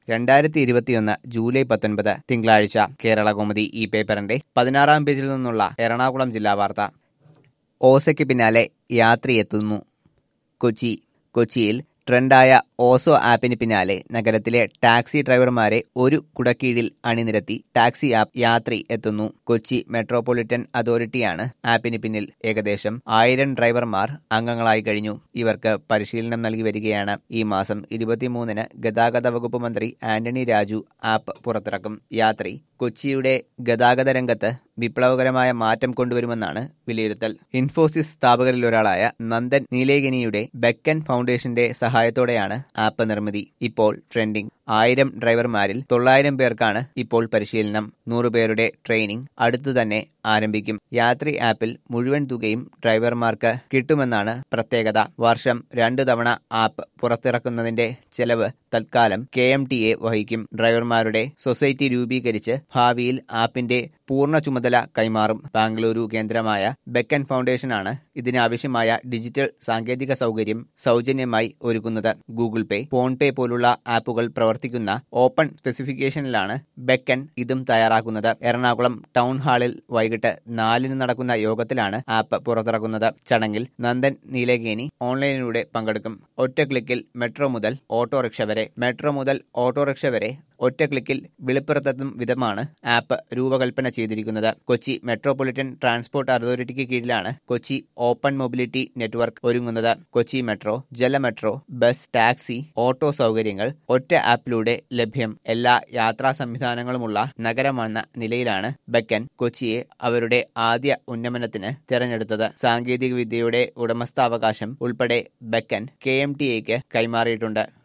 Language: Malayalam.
രണ്ടായിരത്തി ഇരുപത്തിയൊന്ന് ജൂലൈ പത്തൊൻപത് തിങ്കളാഴ്ച കേരള കൗമുദി ഈ പേപ്പറിന്റെ പതിനാറാം പേജിൽ നിന്നുള്ള എറണാകുളം ജില്ലാ വാർത്ത ഓസയ്ക്ക് പിന്നാലെ യാത്രയെത്തുന്നു കൊച്ചി കൊച്ചിയിൽ ട്രെൻഡായ ഓസോ ആപ്പിന് പിന്നാലെ നഗരത്തിലെ ടാക്സി ഡ്രൈവർമാരെ ഒരു കുടക്കീഴിൽ അണിനിരത്തി ടാക്സി ആപ്പ് യാത്രി എത്തുന്നു കൊച്ചി മെട്രോപൊളിറ്റൻ അതോറിറ്റിയാണ് ആപ്പിന് പിന്നിൽ ഏകദേശം ആയിരം ഡ്രൈവർമാർ അംഗങ്ങളായി കഴിഞ്ഞു ഇവർക്ക് പരിശീലനം നൽകി വരികയാണ് ഈ മാസം ഇരുപത്തിമൂന്നിന് ഗതാഗത വകുപ്പ് മന്ത്രി ആന്റണി രാജു ആപ്പ് പുറത്തിറക്കും യാത്രി കൊച്ചിയുടെ ഗതാഗത രംഗത്ത് വിപ്ലവകരമായ മാറ്റം കൊണ്ടുവരുമെന്നാണ് വിലയിരുത്തൽ ഇൻഫോസിസ് സ്ഥാപകരിൽ ഒരാളായ നന്ദൻ നീലേഗിനിയുടെ ബെക്കൻ ഫൗണ്ടേഷന്റെ സഹായത്തോടെയാണ് ആപ്പ് നിർമ്മിതി ഇപ്പോൾ ട്രെൻഡിംഗ് ആയിരം ഡ്രൈവർമാരിൽ തൊള്ളായിരം പേർക്കാണ് ഇപ്പോൾ പരിശീലനം നൂറുപേരുടെ ട്രെയിനിംഗ് അടുത്തു തന്നെ ആരംഭിക്കും യാത്രി ആപ്പിൽ മുഴുവൻ തുകയും ഡ്രൈവർമാർക്ക് കിട്ടുമെന്നാണ് പ്രത്യേകത വർഷം രണ്ടു തവണ ആപ്പ് പുറത്തിറക്കുന്നതിന്റെ ചെലവ് തൽക്കാലം കെ എം ടി എ വഹിക്കും ഡ്രൈവർമാരുടെ സൊസൈറ്റി രൂപീകരിച്ച് ഭാവിയിൽ ആപ്പിന്റെ പൂർണ്ണ ചുമതല കൈമാറും ബാംഗ്ലൂരു കേന്ദ്രമായ ബെക്കൻ ഫൗണ്ടേഷനാണ് ഇതിനാവശ്യമായ ഡിജിറ്റൽ സാങ്കേതിക സൗകര്യം സൗജന്യമായി ഒരുക്കുന്നത് ഗൂഗിൾ പേ ഫോൺ പേ പോലുള്ള ആപ്പുകൾ പ്രവർത്തിക്കുന്ന ഓപ്പൺ സ്പെസിഫിക്കേഷനിലാണ് ബെക്കൻ ഇതും തയ്യാറാക്കുന്നത് എറണാകുളം ടൗൺ ഹാളിൽ വൈകിട്ട് നാലിന് നടക്കുന്ന യോഗത്തിലാണ് ആപ്പ് പുറത്തിറക്കുന്നത് ചടങ്ങിൽ നന്ദൻ നീലകേനി ഓൺലൈനിലൂടെ പങ്കെടുക്കും ഒറ്റ ക്ലിക്കിൽ മെട്രോ മുതൽ ഓട്ടോറിക്ഷ വരെ മെട്രോ മുതൽ ഓട്ടോറിക്ഷ വരെ ഒറ്റ ക്ലിക്കിൽ വെളിപ്പുറത്തെത്തും വിധമാണ് ആപ്പ് രൂപകൽപ്പന ചെയ്തിരിക്കുന്നത് കൊച്ചി മെട്രോപൊളിറ്റൻ ട്രാൻസ്പോർട്ട് അതോറിറ്റിക്ക് കീഴിലാണ് കൊച്ചി ഓപ്പൺ മൊബിലിറ്റി നെറ്റ്വർക്ക് ഒരുങ്ങുന്നത് കൊച്ചി മെട്രോ ജല മെട്രോ ബസ് ടാക്സി ഓട്ടോ സൗകര്യങ്ങൾ ഒറ്റ ആപ്പിലൂടെ ലഭ്യം എല്ലാ യാത്രാ സംവിധാനങ്ങളുമുള്ള നഗരമെന്ന നിലയിലാണ് ബെക്കൻ കൊച്ചിയെ അവരുടെ ആദ്യ ഉന്നമനത്തിന് തെരഞ്ഞെടുത്തത് സാങ്കേതിക വിദ്യയുടെ ഉടമസ്ഥാവകാശം ഉൾപ്പെടെ ബെക്കൻ കെ എം ടി എക്ക് കൈമാറിയിട്ടുണ്ട്